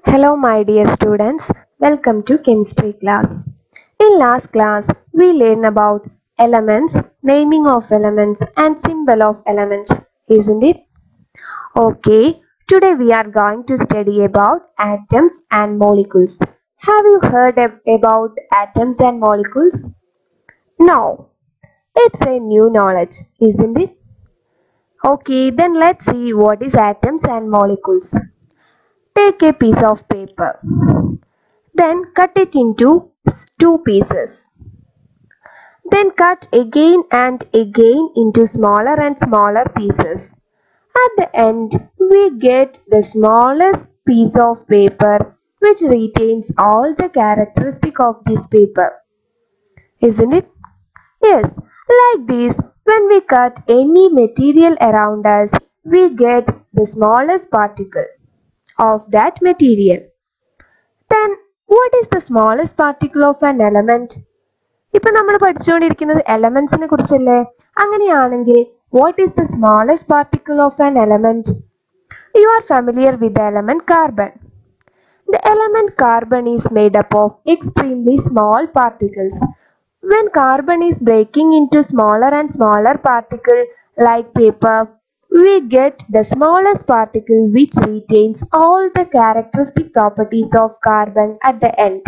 Hello, my dear students. Welcome to chemistry class. In last class, we learned about elements, naming of elements, and symbol of elements, isn't it? Okay, today we are going to study about atoms and molecules. Have you heard ab- about atoms and molecules? No, it's a new knowledge, isn't it? Okay, then let's see what is atoms and molecules. Take a piece of paper. Then cut it into s- two pieces. Then cut again and again into smaller and smaller pieces. At the end, we get the smallest piece of paper which retains all the characteristic of this paper. Isn't it? Yes, like this, when we cut any material around us, we get the smallest particle of that material. Then, what is the smallest particle of an element? ഇപ്പൊ നമ്മൾ പഠിച്ചുകൊണ്ടിരിക്കുന്നത് എലമെന്റ്സിനെ കുറിച്ചല്ലേ അങ്ങനെയാണെങ്കിൽ what is the smallest particle of an element you are familiar with the element carbon The element carbon is made up of extremely small particles. When carbon is breaking into smaller and smaller particle like paper, we get the smallest particle which retains all the characteristic properties of carbon at the end.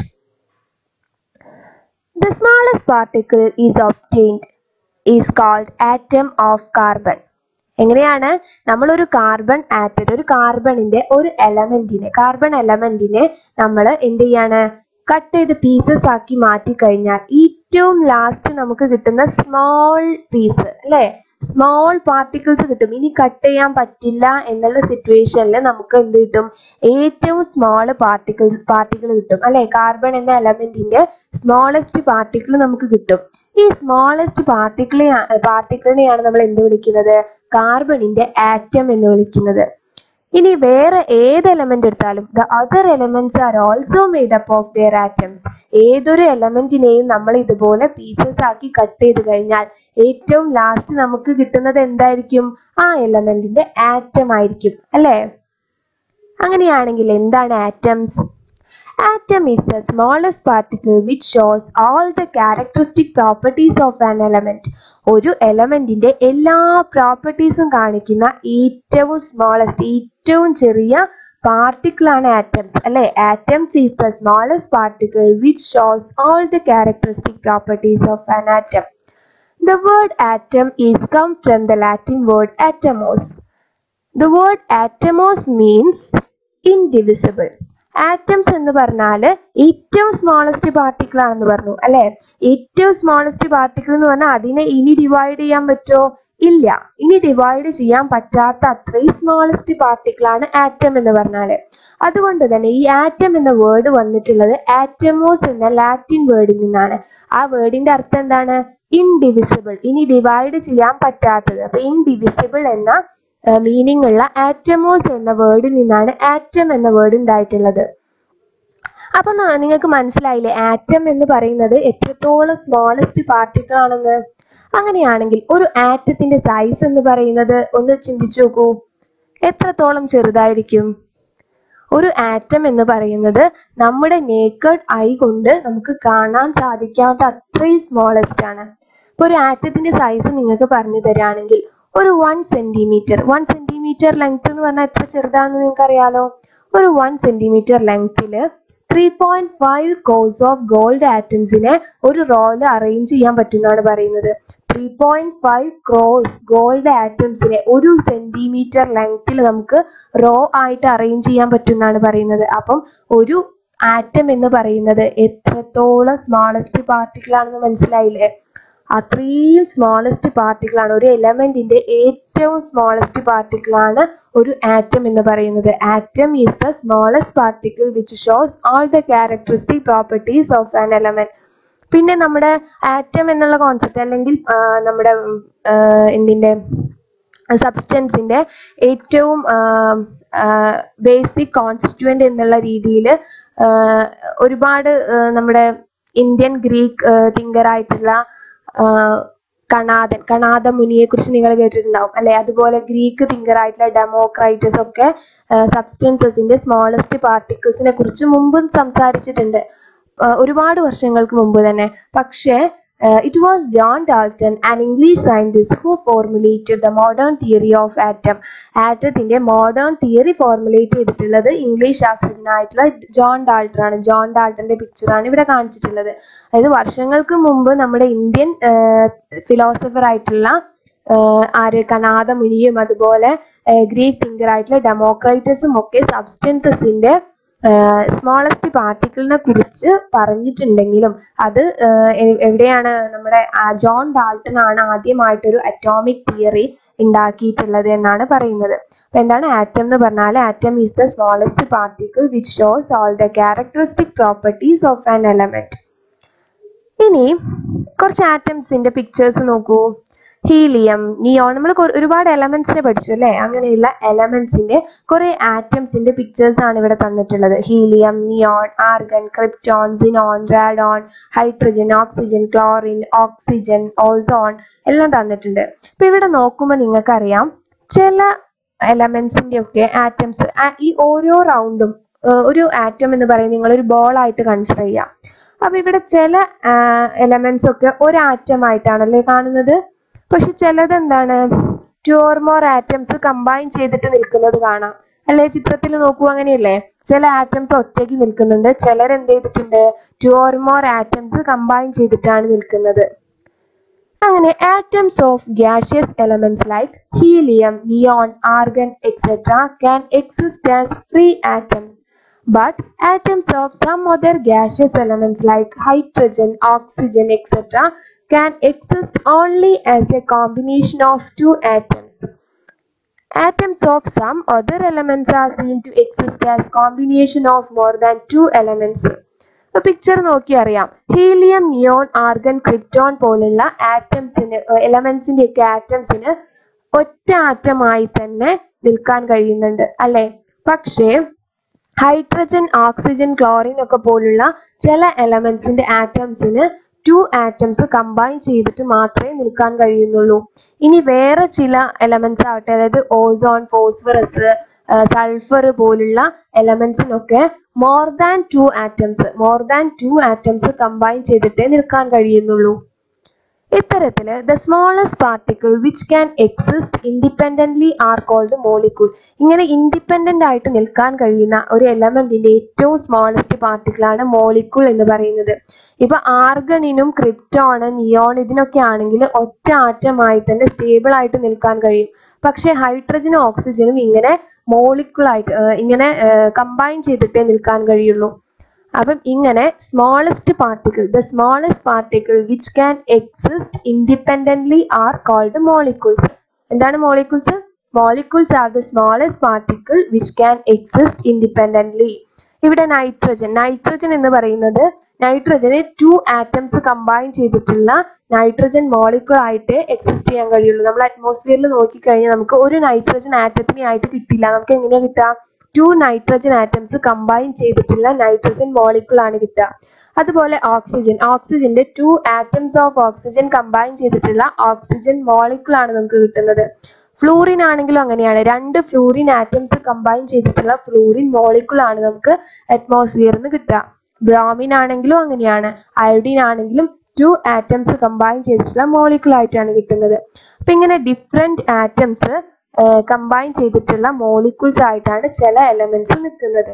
The smallest particle is obtained is called atom of carbon. എങ്ങനെയാണ് നമ്മളൊരു carbon atom ഒരു കാർബണിന്റെ ഒരു എലമെന്റിനെ carbon എലമെന്റിനെ നമ്മൾ എന്ത് ചെയ്യാണ് cut ചെയ്ത് pieces ആക്കി മാറ്റി കഴിഞ്ഞാൽ ഏറ്റവും ലാസ്റ്റ് നമുക്ക് കിട്ടുന്ന സ്മോൾ പീസ് അല്ലേ സ്മോൾ പാർട്ടിക്കിൾസ് കിട്ടും ഇനി കട്ട് ചെയ്യാൻ പറ്റില്ല എന്നുള്ള സിറ്റുവേഷനിൽ നമുക്ക് എന്ത് കിട്ടും ഏറ്റവും സ്മോൾ പാർട്ടിക്കിൾസ് പാർട്ടിക്കിൾ കിട്ടും അല്ലെ കാർബൺ എന്ന എലമെന്റിന്റെ സ്മോളസ്റ്റ് പാർട്ടിക്കിൾ നമുക്ക് കിട്ടും ഈ സ്മോളസ്റ്റ് പാർട്ടിക്കിളെ പാർട്ടിക്കിളിനെയാണ് നമ്മൾ എന്ത് വിളിക്കുന്നത് കാർബണിന്റെ ആറ്റം എന്ന് വിളിക്കുന്നത് ഇനി വേറെ ഏത് എലമെന്റ് എടുത്താലും the other elements are also made up of their atoms ഏതൊരു എലമെന്റിനെയും നമ്മൾ ഇതുപോലെ പീസസ് ആക്കി കട്ട് ചെയ്ത് കഴിഞ്ഞാൽ ഏറ്റവും ലാസ്റ്റ് നമുക്ക് കിട്ടുന്നത് എന്തായിരിക്കും ആ എലമെന്റിന്റെ ആറ്റം ആയിരിക്കും അല്ലേ അങ്ങനെയാണെങ്കിൽ എന്താണ് atoms atom is the smallest particle which shows all the characteristic properties of an element ഒരു എലമെന്റിന്റെ എല്ലാ പ്രോപ്പർട്ടീസും കാണിക്കുന്ന ഏറ്റവും സ്മോളസ്റ്റ് ഏറ്റവും ചെറിയ പാർട്ടിക്കിൾ ആണ് ആറ്റംസ് അല്ലെ atoms is the smallest particle which shows all the characteristic properties of an atom The word atom is come from the Latin word atomos. The word atomos means indivisible. Atoms എന്ന് പറഞ്ഞാൽ ഏറ്റവും smallest particle ആണെന്ന് പറഞ്ഞു അല്ലെ ഏറ്റവും smallest particle എന്ന് പറഞ്ഞാൽ അതിനെ ഇനി ഡിവൈഡ് ചെയ്യാൻ പറ്റുമോ ഇല്ല ഇനി ഡിവൈഡ് ചെയ്യാൻ പറ്റാത്ത അത്രയും സ്മോളസ്റ്റ് പാർട്ടിക്കിൾ ആണ് ആറ്റം എന്ന് പറഞ്ഞാല് അതുകൊണ്ട് തന്നെ ഈ ആറ്റം എന്ന വേർഡ് വന്നിട്ടുള്ളത് ആറ്റമോസ് എന്ന ലാറ്റിൻ വേർഡിൽ നിന്നാണ് ആ വേർഡിന്റെ അർത്ഥം എന്താണ് ഇൻഡിവിസിബിൾ ഇനി ഡിവൈഡ് ചെയ്യാൻ പറ്റാത്തത് അപ്പൊ ഇൻഡിവിസിബിൾ എന്ന മീനിങ് ഉള്ള ആറ്റമോസ് എന്ന വേർഡിൽ നിന്നാണ് ആറ്റം എന്ന വേർഡ് ഉണ്ടായിട്ടുള്ളത് അപ്പൊ ന- നിങ്ങൾക്ക് മനസ്സിലായില്ലേ ആറ്റം എന്ന് പറയുന്നത് എത്രത്തോളം സ്മോളസ്റ്റ് പാർട്ടിക്കിൾ ആണെന്ന് അങ്ങനെയാണെങ്കിൽ ഒരു ആറ്റത്തിന്റെ സൈസ് എന്ന് പറയുന്നത് ഒന്ന് ചിന്തിച്ചു നോക്കൂ എത്രത്തോളം ചെറുതായിരിക്കും ഒരു ആറ്റം എന്ന് പറയുന്നത് നമ്മുടെ നേക്കഡ് ഐ കൊണ്ട് നമുക്ക് കാണാൻ സാധിക്കാത്ത അത്രയും സ്മോളസ്റ്റ് ആണ് ഇപ്പൊ ഒരു ആറ്റത്തിന്റെ സൈസ് നിങ്ങൾക്ക് പറഞ്ഞു തരാണെങ്കിൽ ഒരു one centimetre one centimetre length എന്ന് പറഞ്ഞാൽ എത്ര ചെറുതാണെന്ന് നിങ്ങൾക്ക് അറിയാലോ ഒരു വൺ സെന്റിമീറ്റർ ലെങ്തില് three point five crores of gold ആറ്റംസിനെ ഒരു റോയിൽ അറേഞ്ച് ചെയ്യാൻ പറ്റുമെന്നാണ് പറയുന്നത് three point five crores gold ആറ്റംസിനെ ഒരു സെന്റിമീറ്റർ ലെങ്ത്തിൽ നമുക്ക് റോ ആയിട്ട് അറേഞ്ച് ചെയ്യാൻ പറ്റുമെന്നാണ് പറയുന്നത് അപ്പം ഒരു ആറ്റം എന്ന് പറയുന്നത് എത്രത്തോളം സ്മോളസ്റ്റ് പാർട്ടിക്കിൾ ആണെന്ന് മനസ്സിലായില്ലേ അത്രയും സ്മോളസ്റ്റ് പാർട്ടിക്കിൾ ആണ് ഒരു എലമെന്റിന്റെ ഏറ്റവും സ്മോളസ്റ്റ് പാർട്ടിക്കിൾ ആണ് ഒരു ആറ്റം എന്ന് പറയുന്നത് atom is the smallest particle which shows all the characteristic properties of an element പിന്നെ നമ്മുടെ ആറ്റം എന്നുള്ള കോൺസെപ്റ്റ് അല്ലെങ്കിൽ ആ, നമ്മുടെ ഉം, ആ, എന്തിന്റെ സബ്സ്റ്റൻസിന്റെ ഏറ്റവും ബേസിക് കോൺസ്റ്റിറ്റ്യുവൻ്റ് എന്നുള്ള രീതിയിൽ ഒരുപാട് ആ, നമ്മുടെ ഇന്ത്യൻ ഗ്രീക്ക് തിങ്കർ ആയിട്ടുള്ള കണാദൻ കണാദ മുനിയെ കുറിച്ച് നിങ്ങൾ കേട്ടിട്ടുണ്ടാവും അല്ലെ അതുപോലെ ഗ്രീക്ക് തിങ്കർ ആയിട്ടുള്ള ഡെമോക്രൈറ്റസ് ഒക്കെ സബ്സ്റ്റൻസസിന്റെ സ്മോളസ്റ്റ് പാർട്ടിക്കിൾസിനെ കുറിച്ച് മുമ്പും സംസാരിച്ചിട്ടുണ്ട് ആ, ഒരുപാട് വർഷങ്ങൾക്ക് മുമ്പ് തന്നെ പക്ഷേ it was John Dalton an English scientist who formulated the modern theory of atom ആറ്റത്തിന്റെ മോഡേൺ തിയറി ഫോർമുലേറ്റ് ചെയ്തിട്ടുള്ളത് ഇംഗ്ലീഷ് ശാസ്ത്രജ്ഞനായിട്ടുള്ള ജോൺ ഡാൾട്ടൺ ആണ് ജോൺ ഡാൾട്ടന്റെ പിക്ചറാണ് ഇവിടെ കാണിച്ചിട്ടുള്ളത് അതായത് വർഷങ്ങൾക്ക് മുമ്പ് നമ്മുടെ ഇന്ത്യൻ ഫിലോസഫർ ആയിട്ടുള്ള ആഹ് ആര് കനാദ മുനിയും അതുപോലെ ആഹ് ഗ്രീക്ക് തിങ്കർ ആയിട്ടുള്ള ഡെമോക്രൈറ്റസും ഒക്കെ സബ്സ്റ്റൻസസിന്റെ സ്മോളസ്റ്റ് പാർട്ടിക്കിളിനെ കുറിച്ച് പറഞ്ഞിട്ടുണ്ടെങ്കിലും അത് ആഹ് എ- എവിടെയാണ് നമ്മുടെ ആ ജോൺ ഡാൾട്ടൺ ആണ് ആദ്യമായിട്ടൊരു അറ്റോമിക് തിയറി ഉണ്ടാക്കിയിട്ടുള്ളത് എന്നാണ് പറയുന്നത് അപ്പൊ എന്താണ് ആറ്റം എന്ന് പറഞ്ഞാൽ atom is the smallest particle which shows all the characteristic properties of an element ഇനി കുറച്ച് ആറ്റംസിന്റെ പിക്ചേഴ്സ് നോക്കൂ ഹീലിയം നിയോൺ നമ്മൾ ഒരുപാട് എലമെന്റ്സിനെ പഠിച്ചു അല്ലേ അങ്ങനെയുള്ള എലമെന്റ്സിന്റെ കുറെ ആറ്റംസിന്റെ പിക്ചേഴ്സ് ആണ് ഇവിടെ തന്നിട്ടുള്ളത് helium neon argon krypton xenon radon hydrogen oxygen chlorine oxygen ozone എല്ലാം തന്നിട്ടുണ്ട് ഇപ്പൊ ഇവിടെ നോക്കുമ്പോൾ നിങ്ങൾക്കറിയാം ചില എലമെന്റ്സിന്റെ ഒക്കെ ആറ്റംസ് ഈ ഓരോ റൗണ്ടും ഒരു ആറ്റം എന്ന് പറയുന്നത് നിങ്ങൾ ഒരു ബോൾ ആയിട്ട് കൺസിഡർ ചെയ്യാം അപ്പൊ ഇവിടെ ചില എലമെന്റ്സ് ഒക്കെ ഒരു ആറ്റം ആയിട്ടാണല്ലേ കാണുന്നത് പക്ഷെ ചിലത് എന്താണ് two or more atoms combine ചെയ്തിട്ട് നിൽക്കുന്നത് കാണാം അല്ലെ ചിത്രത്തിൽ നോക്കൂ അങ്ങനെയല്ലേ ചില ആറ്റംസ് ഒറ്റയ്ക്ക് നിൽക്കുന്നുണ്ട് ചിലർ എന്ത് ചെയ്തിട്ടുണ്ട് two or more atoms combine ചെയ്തിട്ടാണ് നിൽക്കുന്നത് അങ്ങനെ atoms of gaseous elements like helium neon argon etcetera can exist as free atoms but atoms of some other gaseous elements like hydrogen, oxygen, etc. can exist only as a combination of two atoms. Atoms of some other elements are seen to exist as combination of more than two elements. Picture നോക്കി അറിയാം helium neon argon krypton പോലുള്ള ആറ്റംസിന് എലമെന്റ്സിന്റെ ഒക്കെ ആറ്റംസിന് ഒറ്റ ആറ്റമായി തന്നെ നിൽക്കാൻ കഴിയുന്നുണ്ട് അല്ലെ പക്ഷേ ഹൈഡ്രജൻ ഓക്സിജൻ ക്ലോറിൻ ഒക്കെ പോലുള്ള ചില എലമെന്റ്സിന്റെ ആറ്റംസിന് ടു ആറ്റംസ് കമ്പൈൻ ചെയ്തിട്ട് മാത്രമേ നിൽക്കാൻ കഴിയുന്നുള്ളൂ ഇനി വേറെ ചില എലമെന്റ്സ് ആവട്ടെ അതായത് ഓസോൺ ഫോസ്ഫറസ് സൾഫർ പോലുള്ള എലമെന്റ്സിനൊക്കെ more than two atoms more than two atoms combine ചെയ്തിട്ടേ നിൽക്കാൻ കഴിയുന്നുള്ളൂ ഇത്തരത്തില് the smallest particle which can exist independently are called molecule ഇങ്ങനെ ഇൻഡിപെൻഡന്റ് ആയിട്ട് നിൽക്കാൻ കഴിയുന്ന ഒരു എലമെന്റിന്റെ ഏറ്റവും സ്മോളസ്റ്റ് പാർട്ടിക്കിൾ ആണ് മോളിക്യൂൾ എന്ന് പറയുന്നത് ഇപ്പൊ ആർഗണിനും ക്രിപ്റ്റോൺ നിയോൺ ഇതിനൊക്കെ ആണെങ്കിൽ ഒറ്റ ആറ്റമായി തന്നെ സ്റ്റേബിൾ ആയിട്ട് നിൽക്കാൻ കഴിയും പക്ഷേ ഹൈഡ്രജനും ഓക്സിജനും ഇങ്ങനെ മോളിക്യൂൾ ആയിട്ട് ഏർ ഇങ്ങനെ കമ്പൈൻ ചെയ്തിട്ടേ നിൽക്കാൻ കഴിയുള്ളൂ അപ്പം ഇങ്ങനെ smallest particle the smallest particle which can exist independently are called molecules എന്താണ് molecules molecules are the smallest particle which can exist independently ഇവിടെ നൈട്രജൻ നൈട്രജൻ എന്ന് പറയുന്നത് നൈട്രജന് ടു ആറ്റംസ് കമ്പൈൻ ചെയ്തിട്ടുള്ള നൈട്രജൻ മോളിക്യൂൾ ആയിട്ട് എക്സിസ്റ്റ് ചെയ്യാൻ കഴിയുള്ളൂ നമ്മൾ അറ്റ്മോസ്ഫിയറിൽ നോക്കിക്കഴിഞ്ഞാൽ നമുക്ക് ഒരു നൈട്രജൻ ആറ്റത്തിനെ ആയിട്ട് കിട്ടില്ല നമുക്ക് എങ്ങനെയാ കിട്ടുക ടു നൈട്രജൻ ആറ്റംസ് കമ്പൈൻ ചെയ്തിട്ടുള്ള നൈട്രജൻ മോളിക്യൂൾ ആണ് കിട്ടുക അതുപോലെ ഓക്സിജൻ ഓക്സിജന്റെ two atoms of oxygen combine ചെയ്തിട്ടുള്ള ഓക്സിജൻ മോളിക്യൂൾ ആണ് നമുക്ക് കിട്ടുന്നത് ഫ്ലൂറിൻ ആണെങ്കിലും അങ്ങനെയാണ് രണ്ട് ഫ്ലൂറിൻ ആറ്റംസ് കമ്പൈൻ ചെയ്തിട്ടുള്ള ഫ്ലൂറിൻ മോളിക്യൂൾ ആണ് നമുക്ക് അറ്റ്മോസ്ഫിയറിൽ നിന്ന് കിട്ടുക ബ്രോമിൻ ആണെങ്കിലും അങ്ങനെയാണ് അയോഡിൻ ആണെങ്കിലും ടു ആറ്റംസ് കമ്പൈൻ ചെയ്തിട്ടുള്ള മോളിക്യൂൾ ആയിട്ടാണ് കിട്ടുന്നത് അപ്പൊ ഇങ്ങനെ ഡിഫറെന്റ് ആറ്റംസ് കമ്പൈൻ ചെയ്തിട്ടുള്ള മോളിക്യൂൾസ് ആയിട്ടാണ് ചില എലമെന്റ്സ് നിൽക്കുന്നത്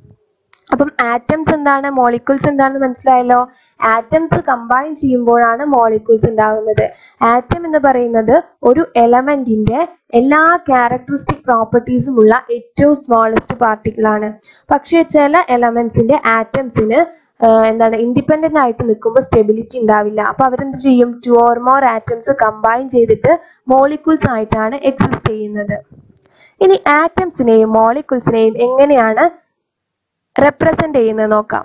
അപ്പം ആറ്റംസ് എന്താണ് മോളിക്യൂൾസ് എന്താണെന്ന് മനസ്സിലായല്ലോ ആറ്റംസ് കമ്പൈൻ ചെയ്യുമ്പോഴാണ് മോളിക്യൂൾസ് ഉണ്ടാകുന്നത് ആറ്റം എന്ന് പറയുന്നത് ഒരു എലമെന്റിന്റെ എല്ലാ ക്യാരക്ടറിസ്റ്റിക് പ്രോപ്പർട്ടീസും ഉള്ള ഏറ്റവും സ്മോളസ്റ്റ് പാർട്ടിക്കിൾ ആണ് പക്ഷേ ചില എലമെന്റ്സിന്റെ ആറ്റംസിന് എന്താണ് ഇൻഡിപെൻഡന്റ് ആയിട്ട് നിൽക്കുമ്പോൾ സ്റ്റെബിലിറ്റി ഉണ്ടാവില്ല അപ്പൊ അവരെന്ത് ചെയ്യും two or more atoms combine ചെയ്തിട്ട് മോളിക്യൂൾസ് ആയിട്ടാണ് എക്സിസ്റ്റ് ചെയ്യുന്നത് ഇനി ആറ്റംസിനെയും മോളിക്യൂൾസിനെയും എങ്ങനെയാണ് റെപ്രസെന്റ് ചെയ്യുന്നത് നോക്കാം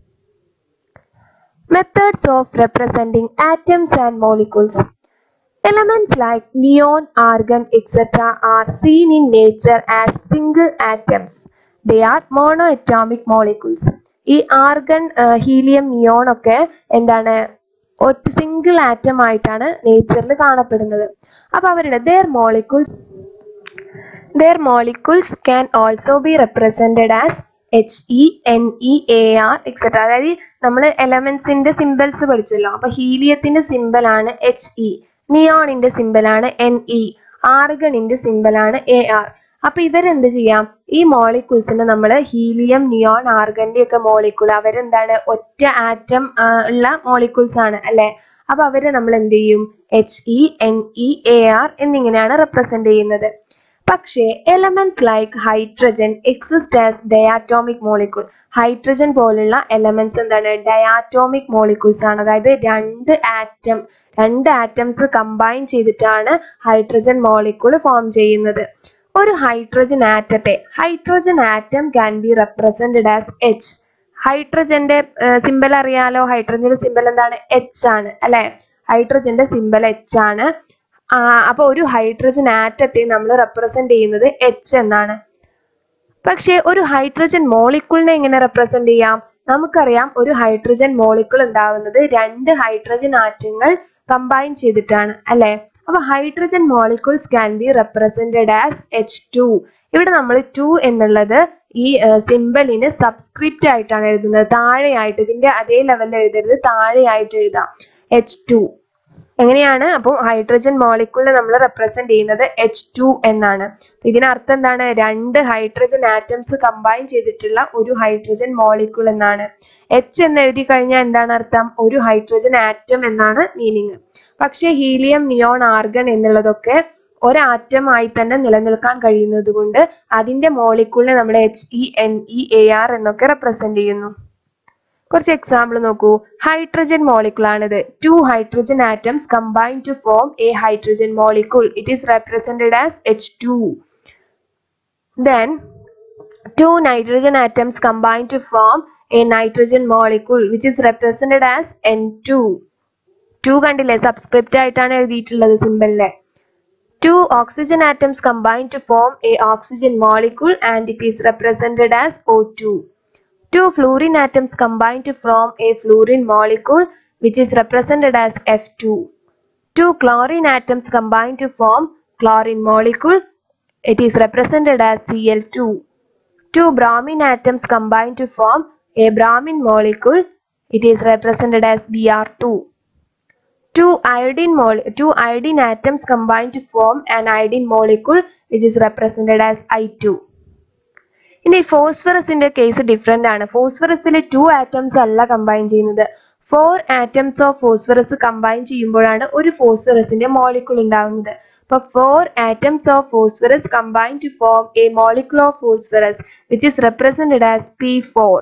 methods of representing atoms and molecules Elements like neon, argon, etc. are seen in nature as single atoms. They are monoatomic molecules. ഈ ആർഗൺ ഹീലിയം നിയോൺ ഒക്കെ എന്താണ് ഒറ്റ സിംഗിൾ ആറ്റം ആയിട്ടാണ് നേച്ചറിൽ കാണപ്പെടുന്നത് അപ്പൊ അവരുടെ their molecules their molecules can also be represented as H E N E A R etcetera അതായത് നമ്മൾ എലമെന്റ്സിന്റെ സിമ്പിൾസ് പഠിച്ചല്ലോ അപ്പൊ ഹീലിയത്തിന്റെ സിമ്പൽ ആണ് എച്ച് ഇ നിയോണിന്റെ സിമ്പൽ ആണ് എൻ ഇ ആർഗണിന്റെ സിമ്പൽ ആണ് എ ആർ അപ്പൊ ഇവരെന്ത് ചെയ്യാം ഈ മോളിക്യൂൾസിനെ നമ്മൾ ഹീലിയം നിയോൺ ആർഗന്റെ ഒക്കെ മോളിക്യൂൾ അവരെന്താണ് ഒറ്റ ആറ്റം ഉള്ള മോളിക്യൂൾസ് ആണ് അല്ലെ അപ്പൊ അവരെ നമ്മൾ എന്ത് ചെയ്യും H E N E A R എന്നിങ്ങനെയാണ് റെപ്രസെന്റ് ചെയ്യുന്നത് പക്ഷേ elements like hydrogen exist as diatomic molecule hydrogen പോലുള്ള എലമെന്റ്സ് എന്താണ് ഡയാറ്റോമിക് മോളിക്യൂൾസ് ആണ് അതായത് രണ്ട് ആറ്റം രണ്ട് ആറ്റംസ് കമ്പൈൻ ചെയ്തിട്ടാണ് ഹൈഡ്രജൻ മോളിക്യൂൾ ഫോം ചെയ്യുന്നത് ഒരു ഹൈഡ്രജൻ ആറ്റത്തെ hydrogen atom can be represented as H ഹൈഡ്രജന്റെ സിമ്പൽ അറിയാലോ ഹൈഡ്രജന്റെ സിമ്പൽ എന്താണ് എച്ച് ആണ് അല്ലെ ഹൈഡ്രജന്റെ സിമ്പൽ എച്ച് ആണ് ആ, അപ്പൊ ഒരു ഹൈഡ്രജൻ ആറ്റത്തെ നമ്മൾ റെപ്രസെന്റ് ചെയ്യുന്നത് എച്ച് എന്നാണ് പക്ഷേ ഒരു ഹൈഡ്രജൻ മോളിക്യൂളിനെ എങ്ങനെ റെപ്രസെന്റ് ചെയ്യാം നമുക്കറിയാം ഒരു ഹൈഡ്രജൻ മോളിക്യൂൾ ഉണ്ടാവുന്നത് രണ്ട് ഹൈഡ്രജൻ ആറ്റങ്ങൾ കമ്പൈൻ ചെയ്തിട്ടാണ് അല്ലെ അപ്പൊ hydrogen molecules can be represented as H two ഇവിടെ നമ്മൾ ടു എന്നുള്ളത് ഈ സിമ്പലിന് സബ്സ്ക്രിപ്റ്റ് ആയിട്ടാണ് എഴുതുന്നത് താഴെയായിട്ട് ഇതിന്റെ അതേ ലെവലിൽ എഴുതരുത് താഴെയായിട്ട് എഴുതാം എച്ച് ടു എങ്ങനെയാണ് അപ്പോൾ ഹൈഡ്രജൻ മോളിക്യൂളിനെ നമ്മൾ റെപ്രസെന്റ് ചെയ്യുന്നത് എച്ച് ടു എന്നാണ് ഇതിനർത്ഥം എന്താണ് രണ്ട് ഹൈഡ്രജൻ ആറ്റംസ് കമ്പൈൻ ചെയ്തിട്ടുള്ള ഒരു ഹൈഡ്രജൻ മോളിക്യൂൾ എന്നാണ് എച്ച് എന്ന് എഴുതി കഴിഞ്ഞാൽ എന്താണ് അർത്ഥം ഒരു ഹൈഡ്രജൻ ആറ്റം എന്നാണ് മീനിങ് പക്ഷേ ഹീലിയം നിയോൺ ആർഗൺ എന്നുള്ളതൊക്കെ ഒരാറ്റം ആയി തന്നെ നിലനിൽക്കാൻ കഴിയുന്നത് കൊണ്ട് അതിന്റെ മോളിക്യൂളിനെ നമ്മൾ H E N E A R എന്നൊക്കെ റെപ്രസെന്റ് ചെയ്യുന്നു കുറച്ച് എക്സാമ്പിൾ നോക്കൂ ഹൈഡ്രജൻ മോളിക്യൂൾ ആണിത് two hydrogen atoms combine to form a hydrogen molecule it is represented as H two then two nitrogen atoms combine to form a nitrogen molecule which is represented as N two two കണ്ടില്ലേ subscript ആയിട്ടാണ് എഴുതിയിട്ടുള്ളത് സിമ്പിളിലെ Two oxygen atoms combine to form a oxygen molecule and it is represented as O2. Two fluorine atoms combine to form a fluorine molecule which is represented as F2. Two chlorine atoms combine to form chlorine molecule. It is represented as Cl2. Two bromine atoms combine to form a bromine molecule. It is represented as Br2. Two iodine mol two iodine atoms combine to form an iodine molecule which is represented as I2. ഇനി ഫോസ്ഫറസിന്റെ case different ആണ് ഫോസ്ഫറസിൽ two atoms അല്ല combine ചെയ്യുന്നത് four atoms of phosphorus combine ചെയ്യുമ്പോഴാണ് ഒരു ഫോസ്ഫറസിന്റെ molecule ഉണ്ടാകുന്നത് അപ്പൊ four atoms of phosphorus combine to form a molecule of phosphorus which is represented as P four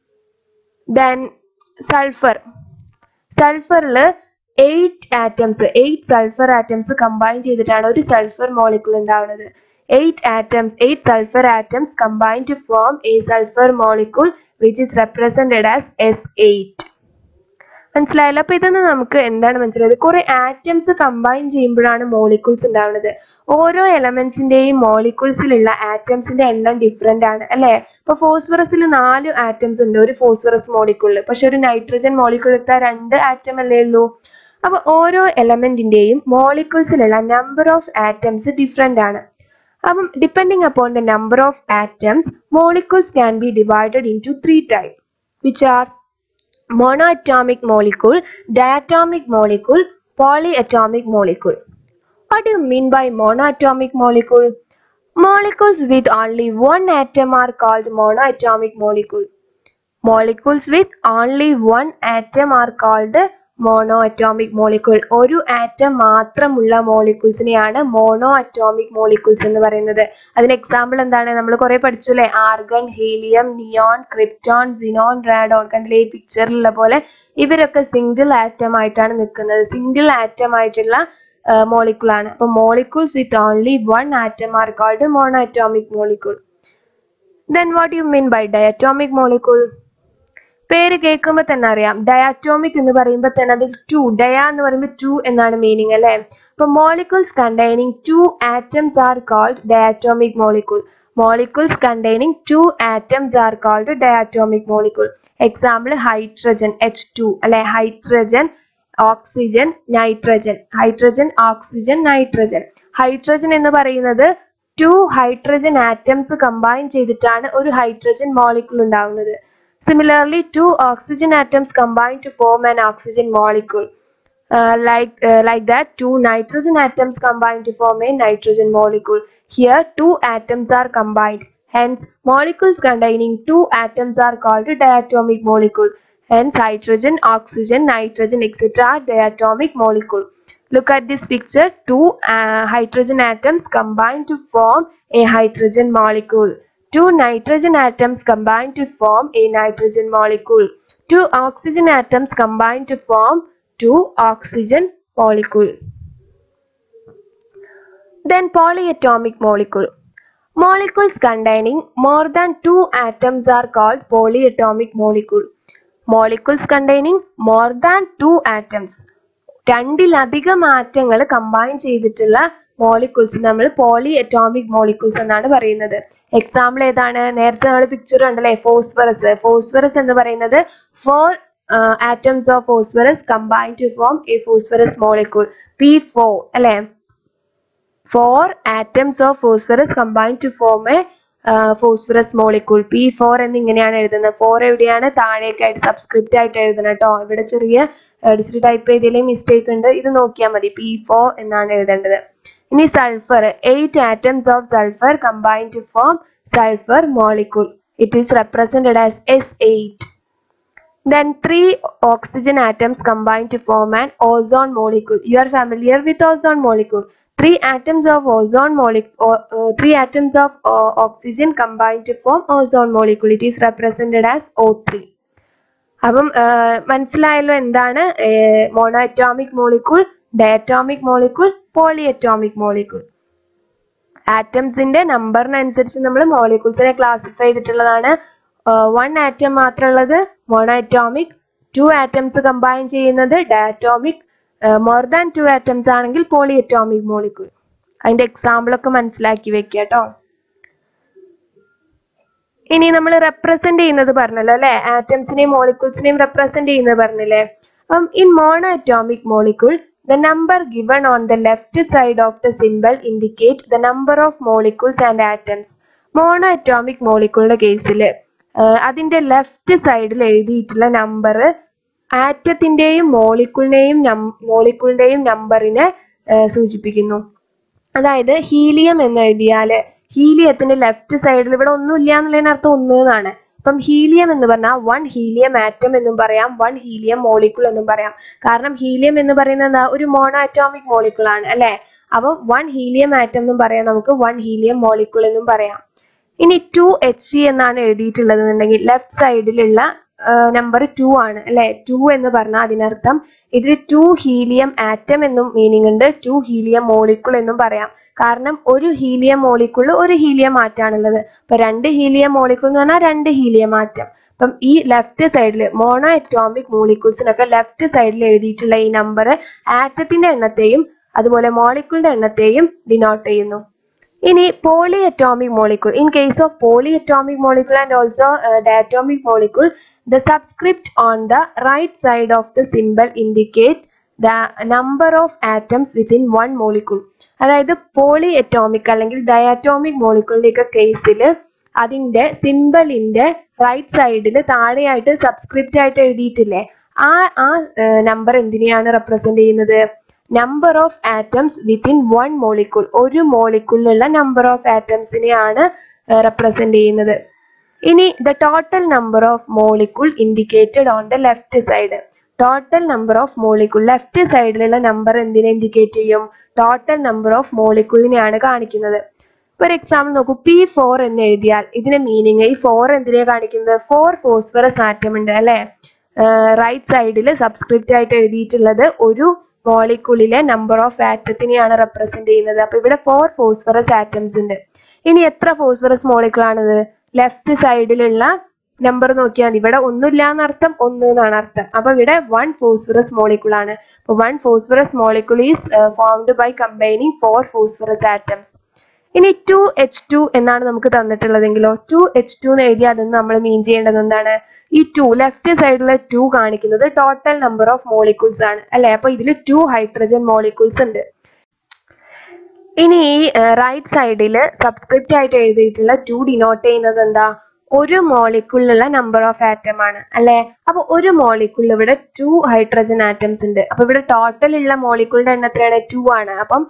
then sulphur സൾഫറിൽ eight atoms eight sulphur atoms combine ചെയ്തിട്ടാണ് ഒരു sulphur molecule ഉണ്ടാവുന്നത് eight atoms eight sulphur atoms combine to form a sulphur molecule which is represented as S eight മനസ്സിലായല്ലോ അപ്പൊ ഇതെന്ന് നമുക്ക് എന്താണ് മനസ്സിലായത് കുറെ ആറ്റംസ് കമ്പൈൻ ചെയ്യുമ്പോഴാണ് മോളിക്യൂൾസ് ഉണ്ടാവുന്നത് ഓരോ എലമെന്റ്സിന്റെയും മോളിക്യൂൾസിലുള്ള ആറ്റംസിന്റെ എണ്ണം ഡിഫറെന്റ് ആണ് അല്ലെ ഇപ്പൊ ഫോസ്ഫറസിൽ നാല് ആറ്റംസ് ഉണ്ട് ഒരു ഫോസ്ഫറസ് മോളിക്യൂളിൽ പക്ഷെ ഒരു നൈട്രജൻ മോളിക്യൂൾ എടുത്താൽ രണ്ട് ആറ്റം അല്ലേ ഉള്ളൂ അപ്പൊ ഓരോ എലമെന്റിന്റെയും മോളിക്യൂൾസിലുള്ള നമ്പർ ഓഫ് ആറ്റംസ് ഡിഫറെന്റ് ആണ് അപ്പം depending upon the number of atoms molecules can be divided into three type which are monoatomic molecule, diatomic molecule, polyatomic molecule. What do you mean by monoatomic molecule? Molecules with only one atom are called monoatomic molecule. Molecules with only one atom are called monoatomic molecule ഒരു atom മാത്രമുള്ള മോളിക്യൂൾസിനെയാണ് mono atomic molecules എന്ന് പറയുന്നത് അതിന് example എന്താണ് നമ്മൾ കുറെ പഠിച്ചു അല്ലേ argon helium neon krypton xenon radon കണ്ടില്ലേ ഈ പിക്ചറിലുള്ള പോലെ ഇവരൊക്കെ സിംഗിൾ ആറ്റം ആയിട്ടാണ് നിൽക്കുന്നത് സിംഗിൾ ആറ്റം ആയിട്ടുള്ള മോളിക്യൂൾ ആണ് അപ്പൊ molecules with only one atom are called monoatomic molecule then what you mean by diatomic molecule പേര് കേൾക്കുമ്പോൾ തന്നെ അറിയാം ഡയാറ്റോമിക് എന്ന് പറയുമ്പോൾ തന്നെ അതിൽ ടു ഡയ എന്ന് പറയുമ്പോൾ ടു എന്നാണ് മീനിങ് അല്ലേ അപ്പൊ molecules containing two atoms are called diatomic molecule molecules containing two atoms are called diatomic molecule example hydrogen H two അല്ലെ hydrogen oxygen nitrogen hydrogen oxygen nitrogen hydrogen എന്ന് പറയുന്നത് ടു ഹൈഡ്രജൻ ആറ്റംസ് കമ്പൈൻ ചെയ്തിട്ടാണ് ഒരു hydrogen molecule ഉണ്ടാവുന്നത് similarly two oxygen atoms combine to form an oxygen molecule like uh, like that two nitrogen atoms combine to form a nitrogen molecule here two atoms are combined hence molecules containing two atoms are called diatomic molecule hence hydrogen oxygen nitrogen etc are diatomic molecule look at this picture two uh, hydrogen atoms combine to form a hydrogen molecule two nitrogen atoms combine to form a nitrogen molecule two oxygen atoms combine to form two oxygen molecule. Then polyatomic molecule. Molecules containing more than two atoms are called polyatomic molecule. Molecules containing more than two atoms. രണ്ടിലധികം ആറ്റങ്ങൾ combine ചെയ്തിട്ടുള്ള molecules നമ്മൾ poly atomic molecules എന്നാണ് പറയുന്നത് example ഏതാണ് നേരത്തെ നമ്മൾ picture കണ്ടല്ലേ ഫോസ്ഫറസ് ഫോസ്ഫറസ് എന്ന് പറയുന്നത് four uh, atoms of phosphorus combine to form a phosphorus molecule P4 അല്ലേ four atoms of phosphorus combine to form a uh, phosphorus molecule P4 എന്ന് ഇങ്ങനെയാണ് എഴുതുന്നത് ഫോർ എവിടെയാണ് താഴേക്കായിട്ട് സബ്സ്ക്രിപ്റ്റ് ആയിട്ട് എഴുതണം കേട്ടോ ഇവിടെ ചെറിയ ഡിജിറ്റൽ ടൈപ്പ് ചെയ്തതിലെ മിസ്റ്റേക്ക് ഉണ്ട് ഇത് നോക്കിയാൽ മതി പി ഫോർ എന്നാണ് എഴുതേണ്ടത് ഇനി sulphur eight atoms of sulphur combine to form sulphur molecule it is represented as S eight Then three oxygen atoms combine to form an ozone molecule. You are familiar with ozone molecule. Three atoms of ozone molecule, uh, three atoms of uh, oxygen combine to form ozone molecule. It is represented as O3. അപ്പം മനസ്സിലായല്ലോ എന്താണ് monoatomic molecule diatomic molecule polyatomic molecule ആറ്റംസിന്റെ നമ്പറിനനുസരിച്ച് നമ്മൾ മോളിക്യൂൾസിനെ classify ചെയ്തിട്ടുള്ളതാണ് one atom മാത്രമുള്ളത് monoatomic two atoms combine ചെയ്യുന്നത് diatomic more than two atoms ആണെങ്കിൽ പോളി അറ്റോമിക് മോളിക്യൂൾ അതിന്റെ എക്സാമ്പിൾ ഒക്കെ മനസ്സിലാക്കി വെക്കുക കേട്ടോ ഇനി നമ്മൾ റെപ്രസെന്റ് ചെയ്യുന്നത് പറഞ്ഞല്ലോ അല്ലെ ആറ്റംസിനെയും മോളിക്യൂൾസിനെയും റെപ്രസെന്റ് ചെയ്യുന്നത് പറഞ്ഞില്ലേ അപ്പം in monoatomic molecule the number given on the left side of the symbol indicate the number of molecules and atoms monoatomic മോളിക്യൂളിന്റെ കേസിൽ അതിന്റെ ലെഫ്റ്റ് സൈഡിൽ എഴുതിയിട്ടുള്ള നമ്പർ ആറ്റത്തിന്റെയും മോളിക്യൂളിനെയും മോളിക്യൂളിന്റെയും നമ്പറിനെ സൂചിപ്പിക്കുന്നു അതായത് ഹീലിയം എന്ന് എഴുതിയാല് ഹീലിയത്തിന്റെ ലെഫ്റ്റ് സൈഡിൽ ഇവിടെ ഒന്നുമില്ല എന്നുള്ളതിന് അർത്ഥം ഒന്ന് എന്നാണ് അപ്പം ഹീലിയം എന്ന് പറഞ്ഞാൽ വൺ ഹീലിയം ആറ്റം എന്നും പറയാം വൺ ഹീലിയം മോളിക്യൂൾ എന്നും പറയാം കാരണം ഹീലിയം എന്ന് പറയുന്നത് എന്താ ഒരു മോണോ അറ്റോമിക് മോളിക്യൂൾ ആണ് അല്ലെ അപ്പം വൺ ഹീലിയം ആറ്റം എന്നും പറയാം നമുക്ക് വൺ ഹീലിയം മോളിക്യൂൾ എന്നും പറയാം ഇനി ടു എച്ച് സി എന്നാണ് എഴുതിയിട്ടുള്ളത് എന്നുണ്ടെങ്കിൽ ലെഫ്റ്റ് സൈഡിലുള്ള നമ്പർ ടു ആണ് അല്ലെ ടു എന്ന് പറഞ്ഞാൽ അതിനർത്ഥം ഇതിൽ ടു ഹീലിയം ആറ്റം എന്നും മീനിങ് ഉണ്ട് ടു ഹീലിയം മോളിക്യൂൾ എന്നും പറയാം കാരണം ഒരു ഹീലിയം മോളിക്യൂൾ ഒരു ഹീലിയം ആറ്റാണുള്ളത് അപ്പൊ രണ്ട് ഹീലിയം മോളിക്യൂൾ എന്ന് പറഞ്ഞാൽ രണ്ട് ഹീലിയം ആറ്റം അപ്പം ഈ ലെഫ്റ്റ് സൈഡിൽ മോണോ അറ്റോമിക് മോളിക്യൂൾസിനൊക്കെ ലെഫ്റ്റ് സൈഡിൽ എഴുതിയിട്ടുള്ള ഈ നമ്പർ ആറ്റത്തിന്റെ എണ്ണത്തെയും അതുപോലെ മോളിക്യൂളിന്റെ എണ്ണത്തെയും ഡിനോട്ട് ചെയ്യുന്നു ഇനി polyatomic molecule in case of polyatomic molecule and also diatomic molecule the subscript on the right side of the symbol indicate the number of atoms within one molecule അതായത് polyatomic അല്ലെങ്കിൽ diatomic മോളിക്യൂളിന്റെ ഒക്കെ കേസിൽ അതിന്റെ സിമ്പലിന്റെ right സൈഡിൽ താഴെയായിട്ട് subscript ആയിട്ട് എഴുതിയിട്ടില്ലേ ആ ആ നമ്പർ എന്തിനെയാണ് റെപ്രസെന്റ് ചെയ്യുന്നത് number of atoms within one molecule ഒരു മോളിക്യൂളിലുള്ള നമ്പർ ഓഫ് ആറ്റംസിനെയാണ് റെപ്രസെന്റ് ചെയ്യുന്നത് ഇനി the total number of molecule indicated on the left side total number of molecule left സൈഡിലുള്ള നമ്പർ എന്തിനെ ഇൻഡിക്കേറ്റ് ചെയ്യും ടോട്ടൽ നമ്പർ ഓഫ് മോളിക്യൂളിനെയാണ് കാണിക്കുന്നത് ഒരു എക്സാമ്പിൾ നോക്കൂ പി ഫോർ എന്ന് എഴുതിയാൽ ഇതിന്റെ മീനിങ് ഈ ഫോർ എന്തിനെ കാണിക്കുന്നത് ഫോർ ഫോസ്ഫറസ് ആറ്റം ഉണ്ട് അല്ലെ റൈറ്റ് സൈഡിൽ സബ്സ്ക്രിപ്റ്റ് ആയിട്ട് എഴുതിയിട്ടുള്ളത് ഒരു മോളിക്യൂളിലെ നമ്പർ ഓഫ് ആറ്റത്തിനെയാണ് റെപ്രസെന്റ് ചെയ്യുന്നത് അപ്പൊ ഇവിടെ ഫോർ ഫോസ്ഫറസ് ആറ്റംസ് ഉണ്ട് ഇനി എത്ര ഫോസ്ഫറസ് മോളിക്യൂൾ ആണിത് ലെഫ്റ്റ് സൈഡിലുള്ള നമ്പർ നോക്കിയാൽ മതി ഇവിടെ ഒന്നുമില്ല എന്നർത്ഥം ഒന്ന് എന്നാണ് അർത്ഥം അപ്പൊ ഇവിടെ വൺ ഫോസ്ഫറസ് മോളിക്യൂൾ ആണ് അപ്പൊ one phosphorus molecule is formed by combining four phosphorus atoms ഇനി ടു എച്ച് ടു എന്നാണ് നമുക്ക് തന്നിട്ടുള്ളതെങ്കിലോ ടു എച്ച് ടു എന്ന് എഴുതി അതൊന്ന് നമ്മൾ മീൻ ചെയ്യേണ്ടത് എന്താണ് ഈ ടു ലെഫ്റ്റ് സൈഡിലെ ടു കാണിക്കുന്നത് ടോട്ടൽ നമ്പർ ഓഫ് മോളിക്യൂൾസ് ആണ് അല്ലെ അപ്പൊ ഇതിൽ ടു ഹൈഡ്രജൻ മോളിക്യൂൾസ് ഉണ്ട് ഇനി ഈ റൈറ്റ് സൈഡിൽ സബ്സ്ക്രിപ്റ്റ് ആയിട്ട് എഴുതിയിട്ടുള്ള ടു ഡിനോട്ട് ചെയ്യുന്നത് എന്താ ഒരു മോളിക്യൂളിലുള്ള നമ്പർ ഓഫ് ആറ്റം ആണ് അല്ലെ അപ്പൊ ഒരു മോളിക്യൂളിൽ ഇവിടെ ടു ഹൈഡ്രജൻ ആറ്റംസ് ഉണ്ട് അപ്പൊ ഇവിടെ ടോട്ടൽ ഉള്ള മോളിക്യൂളിന്റെ എണ്ണം എത്രയാണ് ടു ആണ് അപ്പം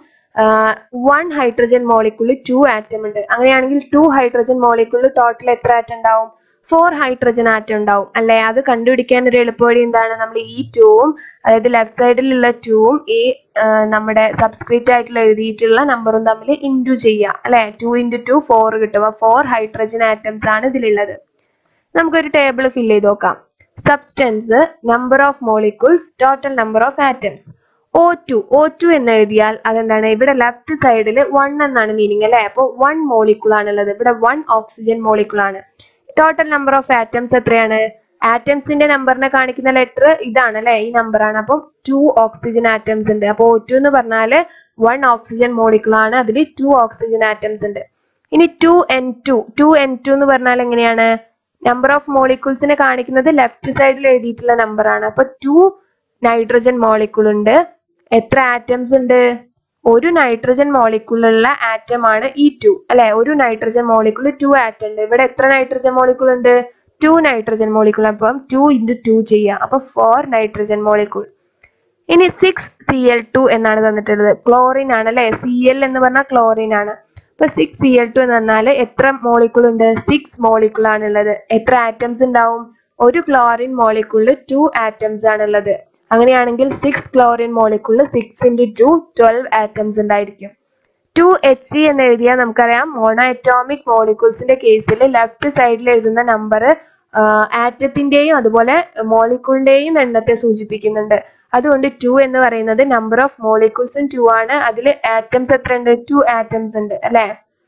വൺ ഹൈഡ്രജൻ മോളിക്യൂളിൽ ടു ആറ്റം ഉണ്ട് അങ്ങനെയാണെങ്കിൽ ടു ഹൈഡ്രജൻ മോളിക്യൂളിൽ ടോട്ടൽ എത്ര ആറ്റം ഉണ്ടാവും ഫോർ ഹൈഡ്രജൻ ആറ്റം ഉണ്ടാവും അല്ലെ അത് കണ്ടുപിടിക്കാൻ ഒരു എളുപ്പവഴി എന്താണ് നമ്മൾ ഈ ടൂവും അതായത് ലെഫ്റ്റ് സൈഡിലുള്ള ടൂവും ഈ ആ, നമ്മുടെ സബ്സ്ക്രിപ്റ്റ് ആയിട്ടുള്ള എഴുതിയിട്ടുള്ള നമ്പറും തമ്മിൽ ഇൻറ്റു ചെയ്യുക അല്ലെ ടു ഇൻറ്റു ടു ഫോർ കിട്ടും ഫോർ ഹൈഡ്രജൻ ആറ്റംസ് ആണ് ഇതിലുള്ളത് നമുക്കൊരു ടേബിൾ ഫിൽ ചെയ്ത് നോക്കാം substance number of molecules total number of atoms O two O two എന്ന് എഴുതിയാൽ അതെന്താണ് ഇവിടെ ലെഫ്റ്റ് സൈഡിൽ വൺ എന്നാണ് മീനിങ് അല്ലെ അപ്പോൾ വൺ മോളിക്യൂൾ ആണുള്ളത് ഇവിടെ വൺ ഓക്സിജൻ മോളിക്യൂൾ ആണ് ടോട്ടൽ നമ്പർ ഓഫ് ആറ്റംസ് എത്രയാണ് ആറ്റംസിന്റെ നമ്പറിനെ കാണിക്കുന്ന ലെറ്റർ ഇതാണ് അല്ലെ ഈ നമ്പർ ആണ് അപ്പം ടു ഓക്സിജൻ ആറ്റംസ് ഉണ്ട് അപ്പോൾ ഒ ടു എന്ന് പറഞ്ഞാല് വൺ ഓക്സിജൻ മോളിക്യൂൾ ആണ് അതിൽ ടു ഓക്സിജൻ ആറ്റംസ് ഉണ്ട് ഇനി two N two two N two എന്ന് പറഞ്ഞാൽ എങ്ങനെയാണ് നമ്പർ ഓഫ് മോളിക്യൂൾസിനെ കാണിക്കുന്നത് ലെഫ്റ്റ് സൈഡിൽ എഴുതിയിട്ടുള്ള നമ്പർ ആണ് അപ്പൊ ടു നൈട്രജൻ മോളിക്യൂൾ ഉണ്ട് എത്ര ആറ്റംസ് ഉണ്ട് ഒരു നൈട്രജൻ മോളിക്യൂളുള്ള ആറ്റം ആണ് ഈ ടു അല്ലെ ഒരു നൈട്രജൻ മോളിക്യൂൾ ടു ആറ്റം ഉണ്ട് ഇവിടെ എത്ര നൈട്രജൻ മോളിക്യൂൾ ഉണ്ട് ടു നൈട്രജൻ മോളിക്യൂൾ അപ്പം ടു ഇൻറ്റു ടു ചെയ്യാം അപ്പൊ ഫോർ നൈട്രജൻ മോളിക്യൂൾ ഇനി സിക്സ് സി എൽ ടു എന്നാണ് തന്നിട്ടുള്ളത് ക്ലോറിൻ ആണ് അല്ലെ സി എൽ എന്ന് പറഞ്ഞാൽ ക്ലോറിൻ ആണ് അപ്പൊ സിക്സ് സി എൽ ടു എന്ന് പറഞ്ഞാൽ എത്ര മോളിക്യൂൾ ഉണ്ട് സിക്സ് മോളിക്യൂൾ ആണ് ഉള്ളത് എത്ര ആറ്റംസ് ഉണ്ടാവും ഒരു ക്ലോറിൻ മോളിക്യൂളിൽ ടു ആറ്റംസ് ആണ് ഉള്ളത് അങ്ങനെയാണെങ്കിൽ സിക്സ് ക്ലോറിൻ മോളിക്യൂളിൽ six into two twelve atoms ഉണ്ടായിരിക്കും ടു എച്ച് സി എന്ന് എഴുതിയാൽ നമുക്കറിയാം മോണോ അറ്റോമിക് മോളിക്യൂൾസിന്റെ കേസിൽ ലെഫ്റ്റ് സൈഡിൽ എഴുതുന്ന നമ്പർ ആറ്റത്തിന്റെയും അതുപോലെ മോളിക്യൂളിന്റെയും എണ്ണത്തെ സൂചിപ്പിക്കുന്നുണ്ട് അതുകൊണ്ട് ടു എന്ന് പറയുന്നത് നമ്പർ ഓഫ് മോളിക്യൂൾസും ടു ആണ് അതിൽ ആറ്റംസ് എത്ര ഉണ്ട് ടു ആറ്റംസ് ഉണ്ട് അല്ലെ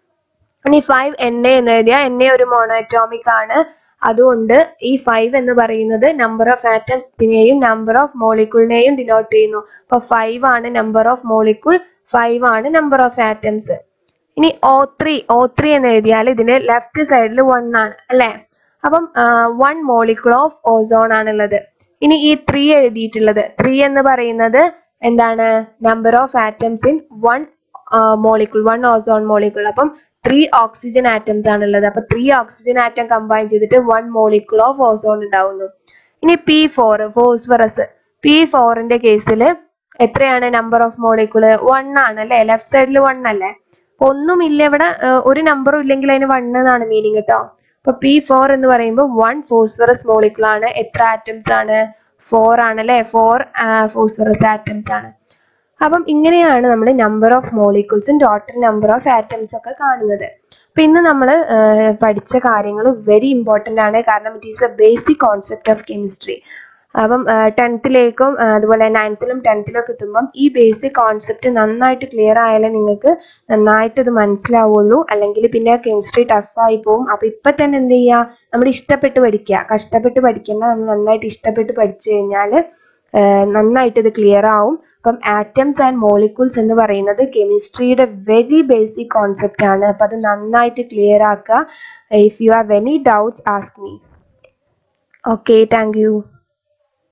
ഇനി ഫൈവ് എൻ എ എന്ന് എഴുതിയാൽ എൻ എ ഒരു മോണോറ്റോമിക് ആണ് അതുകൊണ്ട് ഈ ഫൈവ് എന്ന് പറയുന്നത് നമ്പർ ഓഫ് ആറ്റംസിനെയും നമ്പർ ഓഫ് മോളിക്യൂളിനെയും ഡിനോട്ട് ചെയ്യുന്നു അപ്പൊ ഫൈവ് ആണ് നമ്പർ ഓഫ് മോളിക്യൂൾ ഫൈവ് ആണ് നമ്പർ ഓഫ് ആറ്റംസ് ഇനി ഓ ത്രീ ഓ ത്രീ എന്ന് എഴുതിയാൽ ഇതിന് ലെഫ്റ്റ് സൈഡിൽ വൺ ആണ് അല്ലെ അപ്പം വൺ മോളിക്യൂൾ ഓഫ് ഓസോൺ ആണുള്ളത് ഇനി ഈ ത്രീ എഴുതിയിട്ടുള്ളത് ത്രീ എന്ന് പറയുന്നത് എന്താണ് number of atoms in one molecule one ozone molecule അപ്പം ത്രീ ഓക്സിജൻ ആറ്റംസ് ആണുള്ളത് അപ്പൊ ത്രീ ഓക്സിജൻ ആറ്റം കമ്പൈൻ ചെയ്തിട്ട് വൺ മോളിക്യൂൾ ഓഫ് ഓസോൺ ഉണ്ടാവുന്നു ഇനി പി ഫോർ ഫോസ്ഫറസ് പി ഫോറിന്റെ കേസിൽ എത്രയാണ് നമ്പർ ഓഫ് മോളിക്യൂള് വൺ ആണ് അല്ലെ ലെഫ്റ്റ് സൈഡിൽ വൺ അല്ലേ അപ്പൊ ഒന്നുമില്ല ഇവിടെ ഏർ, ഒരു നമ്പറും ഇല്ലെങ്കിൽ അതിന് വൺ എന്നാണ് മീനിങ് കേട്ടോ അപ്പൊ പി ഫോർ എന്ന് പറയുമ്പോൾ വൺ ഫോസ്ഫറസ് മോളിക്യൂൾ ആണ് എത്ര ആറ്റംസ് ആണ് ഫോർ ആണ് അല്ലെ ഫോർ ഫോസ്ഫറസ് ആറ്റംസ് ആണ് അപ്പം ഇങ്ങനെയാണ് നമ്മൾ നമ്പർ ഓഫ് മോളിക്യൂൾസും ടോട്ടൽ നമ്പർ ഓഫ് ആറ്റംസ് ഒക്കെ കാണുന്നത് അപ്പൊ ഇന്ന് നമ്മൾ പഠിച്ച കാര്യങ്ങൾ വെരി ഇമ്പോർട്ടൻ്റ് ആണ് കാരണം it is a basic concept of chemistry അപ്പം ടെൻത്തിലേക്കും അതുപോലെ നയൻത്തിലും ടെൻത്തിലും ഒക്കെ എത്തുമ്പം ഈ ബേസിക് കോൺസെപ്റ്റ് നന്നായിട്ട് ക്ലിയർ ആയാലേ നിങ്ങൾക്ക് നന്നായിട്ട് ഇത് മനസ്സിലാവുള്ളൂ അല്ലെങ്കിൽ പിന്നെ കെമിസ്ട്രി ടഫായി പോകും അപ്പോൾ ഇപ്പം തന്നെ എന്ത് ചെയ്യുക നമ്മൾ ഇഷ്ടപ്പെട്ട് പഠിക്കുക കഷ്ടപ്പെട്ട് പഠിക്കേണ്ട നമ്മൾ നന്നായിട്ട് ഇഷ്ടപ്പെട്ട് പഠിച്ചു കഴിഞ്ഞാൽ നന്നായിട്ട് ഇത് ക്ലിയർ ആവും അപ്പം ആറ്റംസ് ആൻഡ് മോളിക്യൂൾസ് എന്ന് പറയുന്നത് കെമിസ്ട്രിയുടെ വെരി ബേസിക് കോൺസെപ്റ്റ് ആണ് അപ്പം അത് നന്നായിട്ട് ക്ലിയർ ആക്കുക if you have any doubts ask me okay thank U